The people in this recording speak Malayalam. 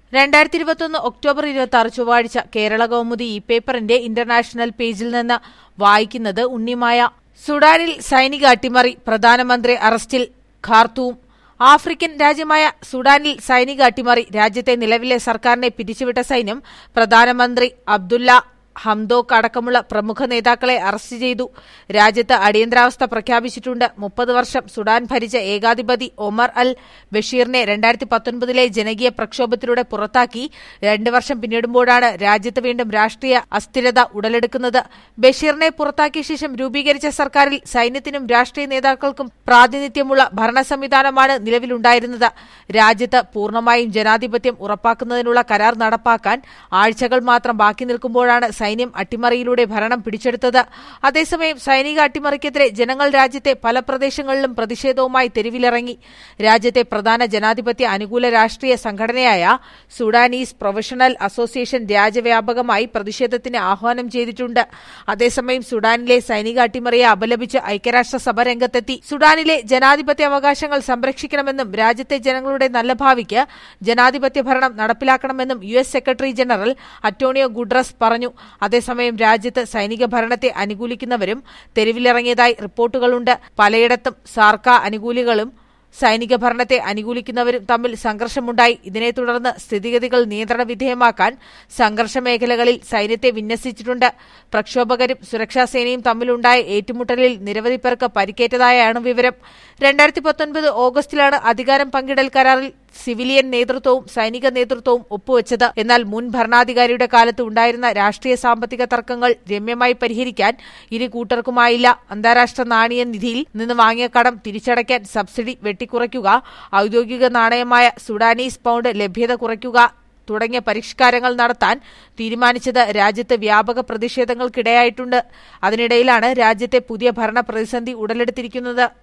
രണ്ടായിരത്തി ഇരുപത്തൊന്ന് ഒക്ടോബർ ഇരുപത്തി ആറ് ചൊവ്വാഴ്ച കേരള കൗമുദി ഇ പേപ്പറിന്റെ ഇന്റർനാഷണൽ പേജിൽ നിന്ന് വായിക്കുന്നത് ഉണ്ണിമായ സുഡാനിൽ സൈനിക അട്ടിമറി പ്രധാനമന്ത്രി അറസ്റ്റിൽ ഖാർത്തൂം ആഫ്രിക്കൻ രാജ്യമായ സുഡാനിൽ സൈനിക അട്ടിമറി രാജ്യത്തെ നിലവിലെ സർക്കാരിനെ പിരിച്ചുവിട്ട സൈന്യം പ്രധാനമന്ത്രി അബ്ദുല്ല ഹംദോക്ക് അടക്കമുള്ള പ്രമുഖ നേതാക്കളെ അറസ്റ്റ് ചെയ്തു രാജ്യത്ത് അടിയന്തരാവസ്ഥ പ്രഖ്യാപിച്ചിട്ടുണ്ട് മുപ്പത് വർഷം സുഡാൻ ഭരിച്ച ഏകാധിപതി ഒമർ അൽ ബഷീറിനെ രണ്ടായിരത്തി പത്തൊൻപതിലെ ജനകീയ പ്രക്ഷോഭത്തിലൂടെ പുറത്താക്കി രണ്ട് വർഷം പിന്നിടുമ്പോഴാണ് രാജ്യത്ത് വീണ്ടും രാഷ്ട്രീയ അസ്ഥിരത ഉടലെടുക്കുന്നത് ബഷീറിനെ പുറത്താക്കിയ ശേഷം രൂപീകരിച്ച സർക്കാരിൽ സൈന്യത്തിനും രാഷ്ട്രീയ നേതാക്കൾക്കും പ്രാതിനിധ്യമുള്ള ഭരണ സംവിധാനമാണ് നിലവിലുണ്ടായിരുന്നത് രാജ്യത്ത് പൂർണ്ണമായും ജനാധിപത്യം ഉറപ്പാക്കുന്നതിനുള്ള കരാർ നടപ്പാക്കാൻ ആഴ്ചകൾ മാത്രം ബാക്കി നിൽക്കുമ്പോഴാണ് സൈന്യം അട്ടിമറിയിലൂടെ ഭരണം പിടിച്ചെടുത്തത് അതേസമയം സൈനിക അട്ടിമറിക്കെതിരെ ജനങ്ങൾ രാജ്യത്തെ പല പ്രദേശങ്ങളിലും പ്രതിഷേധവുമായി തെരുവിലിറങ്ങി രാജ്യത്തെ പ്രധാന ജനാധിപത്യ അനുകൂല രാഷ്ട്രീയ സംഘടനയായ സുഡാനീസ് പ്രൊഫഷണൽ അസോസിയേഷൻ രാജ്യവ്യാപകമായി പ്രതിഷേധത്തിന് ആഹ്വാനം ചെയ്തിട്ടുണ്ട് അതേസമയം സുഡാനിലെ സൈനിക അട്ടിമറിയെ അപലപിച്ച് ഐക്യരാഷ്ട്രസഭ രംഗത്തെത്തി സുഡാനിലെ ജനാധിപത്യ അവകാശങ്ങൾ സംരക്ഷിക്കണമെന്നും രാജ്യത്തെ ജനങ്ങളുടെ നല്ല ഭാവിക്ക് ജനാധിപത്യ ഭരണം നടപ്പിലാക്കണമെന്നും U S secretary general Antonio Guterres പറഞ്ഞു അതേസമയം രാജ്യത്ത് സൈനിക ഭരണത്തെ അനുകൂലിക്കുന്നവരും തെരുവിലിറങ്ങിയതായി റിപ്പോർട്ടുകളുണ്ട് പലയിടത്തും സാർക്ക അനുകൂലികളും സൈനിക ഭരണത്തെ അനുകൂലിക്കുന്നവരും തമ്മിൽ സംഘർഷമുണ്ടായി ഇതിനെ തുടർന്ന് സ്ഥിതിഗതികൾ നിയന്ത്രണ വിധേയമാക്കാൻ സംഘർഷ മേഖലകളിൽ സൈന്യത്തെ വിന്യസിച്ചിട്ടുണ്ട് പ്രക്ഷോഭകരും സുരക്ഷാസേനയും തമ്മിലുണ്ടായ ഏറ്റുമുട്ടലിൽ നിരവധി പേർക്ക് പരിക്കേറ്റതായാണ് വിവരം രണ്ടായിരത്തി പത്തൊൻപത് ഓഗസ്റ്റിലാണ് അധികാരം പങ്കിടൽ കരാറിൽ സിവിലിയൻ നേതൃത്വവും സൈനിക നേതൃത്വവും ഒപ്പുവെച്ചത് എന്നാൽ മുൻ ഭരണാധികാരിയുടെ കാലത്ത് ഉണ്ടായിരുന്ന രാഷ്ട്രീയ സാമ്പത്തിക തർക്കങ്ങൾ രമ്യമായി പരിഹരിക്കാൻ ഇരു കൂട്ടർക്കുമായില്ല അന്താരാഷ്ട്ര നാണയ നിധിയിൽ നിന്ന് വാങ്ങിയ കടം തിരിച്ചടയ്ക്കാൻ സബ്സിഡി വെട്ടിക്കുറയ്ക്കുക ഔദ്യോഗിക നാണയമായ സുഡാനീസ് പൗണ്ട് ലഭ്യത കുറയ്ക്കുക തുടങ്ങിയ പരിഷ്കാരങ്ങൾ നടത്താൻ തീരുമാനിച്ചത് രാജ്യത്ത് വ്യാപക പ്രതിഷേധങ്ങൾക്കിടയായിട്ടുണ്ട് അതിനിടയിലാണ് രാജ്യത്തെ പുതിയ ഭരണ പ്രതിസന്ധി ഉടലെടുത്തിരിക്കുന്നത്